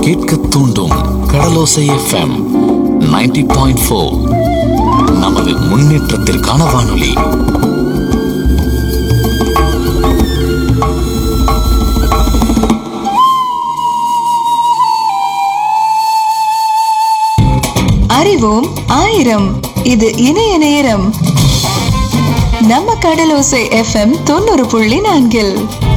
கேட்க தூண்டும் கடலோசை FM 90.4 point four நமது முன்னேற்றத்திற்கான வானொலி அறிவோம் ஆயிரம் இது இணைய நேரம் நம்ம கடலோசை எஃப்எம் தொண்ணூறு புள்ளி நான்கில்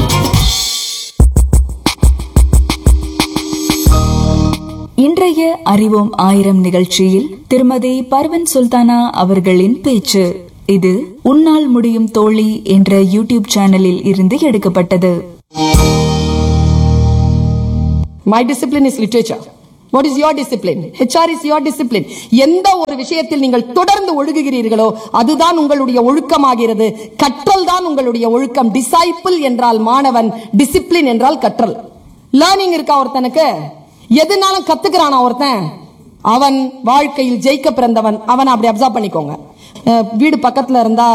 இன்றைய அறிவோம் ஆயிரம் நிகழ்ச்சியில் திருமதி பர்வன் சுல்தானா அவர்களின் பேச்சு இது உன்னால் முடியும் தோழி என்ற யூடியூப் சேனலில் இருந்து எடுக்கப்பட்டது My discipline is literature. What is your discipline? HR is your discipline. எந்த ஒரு விஷயத்தில் நீங்கள் தொடர்ந்து ஒழுகுகிறீர்களோ அதுதான் உங்களுடைய ஒழுக்கமாகிறது கற்றல் தான் உங்களுடைய ஒழுக்கம் டிசைபிள் என்றால் மாணவன் டிசிப்ளின் என்றால் கற்றல் லேர்னிங் இருக்கா ஒருத்தனுக்கு எதுனாலும் கத்துக்கிறானா ஒருத்தன் அவன் வாழ்க்கையில் ஜெயிக்க பிறந்தவன் அவன் அப்படி அப்சர்வ் பண்ணிக்கோங்க அஹ் வீடு பக்கத்துல இருந்தா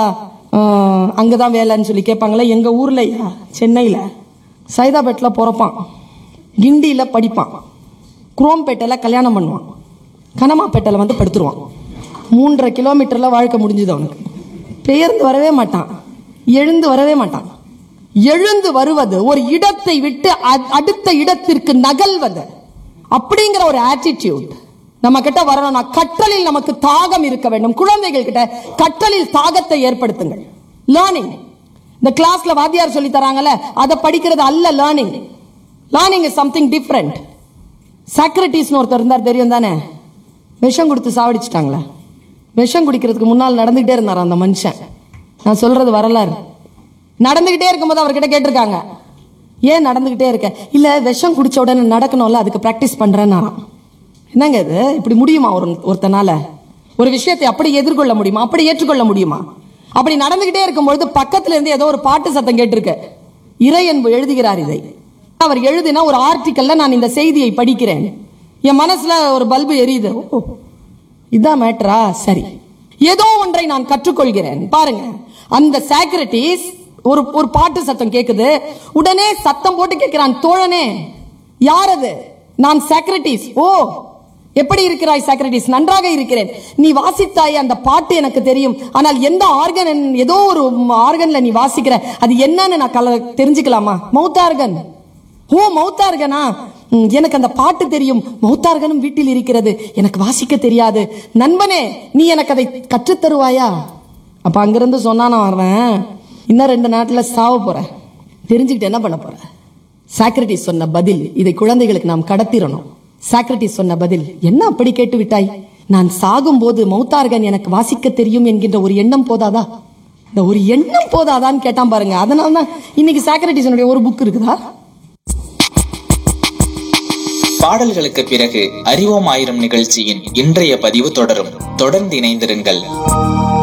அஹ் அங்கதான் வேலைன்னு சொல்லி கேட்பாங்களே எங்க ஊர்லயா சென்னையில சைதாபேட்ல பிறப்பான் கிண்டியில் படிப்பான் குரோம்பேட்டையில் கல்யாணம் பண்ணுவான் கனமாப்பேட்டையில் வந்து படுத்துருவான் மூன்றரை கிலோமீட்டரில் வாழ்க்கை முடிஞ்சுது அவனுக்கு பெயர்ந்து வரவே மாட்டான் எழுந்து வரவே மாட்டான் எழுந்து வருவது ஒரு இடத்தை விட்டு அ- அடுத்த இடத்திற்கு நகல்வது அப்படிங்கிற ஒரு ஆட்டிடியூட் நம்ம கிட்ட வரணும்னா கற்றலில் நமக்கு தாகம் இருக்க வேண்டும் குழந்தைகள் கிட்ட கற்றலில் தாகத்தை ஏற்படுத்துங்கள் லேர்னிங் இந்த கிளாஸ்ல வாத்தியார் சொல்லி தராங்கல்ல அதை படிக்கிறது அல்ல learning learning is something different சாக்ரட்டிஸ்னு ஒருத்தர் இருந்தார் தெரியும் தானே விஷம் கொடுத்து சாவடிச்சிட்டாங்களே விஷம் குடிக்கிறதுக்கு முன்னால் நடந்துகிட்டே இருந்தார் அந்த மனுஷன் நான் சொல்றது வரலாறு நடந்துகிட்டே இருக்கும்போது அவர்கிட்ட கேட்டிருக்காங்க ஏன் நடந்துகிட்டே இருக்க இல்ல விஷம் குடிச்ச உடனே நடக்கணும்ல அதுக்கு பிராக்டிஸ் பண்றேன்னாராம் என்னங்க இது இப்படி முடியுமா ஒரு ஒருத்தனால ஒரு விஷயத்தை அப்படி எதிர்கொள்ள முடியுமா அப்படி ஏற்றுக்கொள்ள முடியுமா அப்படி நடந்துகிட்டே இருக்கும்பொழுது பக்கத்துல இருந்து ஏதோ ஒரு பாட்டு சத்தம் கேட்டிருக்கு இறை என்பு எழுதுகிறார் இதை அவர் எழுதினா ஒரு ஆர்டிக்கல்ல நான் இந்த செய்தியை படிக்கிறேன் என் மனசுல ஒரு பல்பு எரியுது ஓ இதான் மேட்டரா சரி ஏதோ ஒன்றை நான் கற்றுக்கொள்கிறேன் பாருங்க அந்த சாக்ரட்டிஸ் ஒரு ஒரு பாட்டு சத்தம் கேக்குது உடனே சத்தம் போட்டு கேட்கிறான் தோழனே யார் அது நான் சாக்ரட்டிஸ் ஓ எப்படி இருக்கிறாய் சாக்ரட்டிஸ் நன்றாக இருக்கிறேன் நீ வாசித்தாய் அந்த பாட்டு எனக்கு தெரியும் ஆனால் எந்த ஆர்கன் ஏதோ ஒரு ஆர்கன்ல நீ வாசிக்கிற அது என்னன்னு நான் கல தெரிஞ்சுக்கலாமா மௌத்தார்கன் ஓ மௌத்தார்கனா ம், எனக்கு அந்த பாட்டு தெரியும் மௌத்தார்கனும் வீட்டில் இருக்கிறது எனக்கு வாசிக்க தெரியாது நண்பனே நீ எனக்கு அதை கற்றுத் தருவாயா அப்ப அங்கிருந்து சொன்னா நான் வர்றேன் இன்னும் ரெண்டு நாட்டுல சாவ போறேன் தெரிஞ்சுக்கிட்டு என்ன பண்ண போற சாக்ரட்டிஸ் சொன்ன பதில் இதை குழந்தைகளுக்கு நாம் கடத்திரணும் சாக்ரட்டிஸ் சொன்ன பதில் என்ன அப்படி கேட்டு விட்டாய் நான் சாகும்போது மௌத்தார்கன் எனக்கு வாசிக்க தெரியும் என்கின்ற ஒரு எண்ணம் போதாதா இந்த ஒரு எண்ணம் போதாதான்னு கேட்டான் பாருங்க அதனால தான் இன்னைக்கு சாக்ரட்டிஸனுடைய ஒரு புக் இருக்குதா பாடல்களுக்கு பிறகு அறிவோம் ஆயிரம் நிகழ்ச்சியின் இன்றைய பதிவு தொடரும் தொடர்ந்து இணைந்திருங்கள்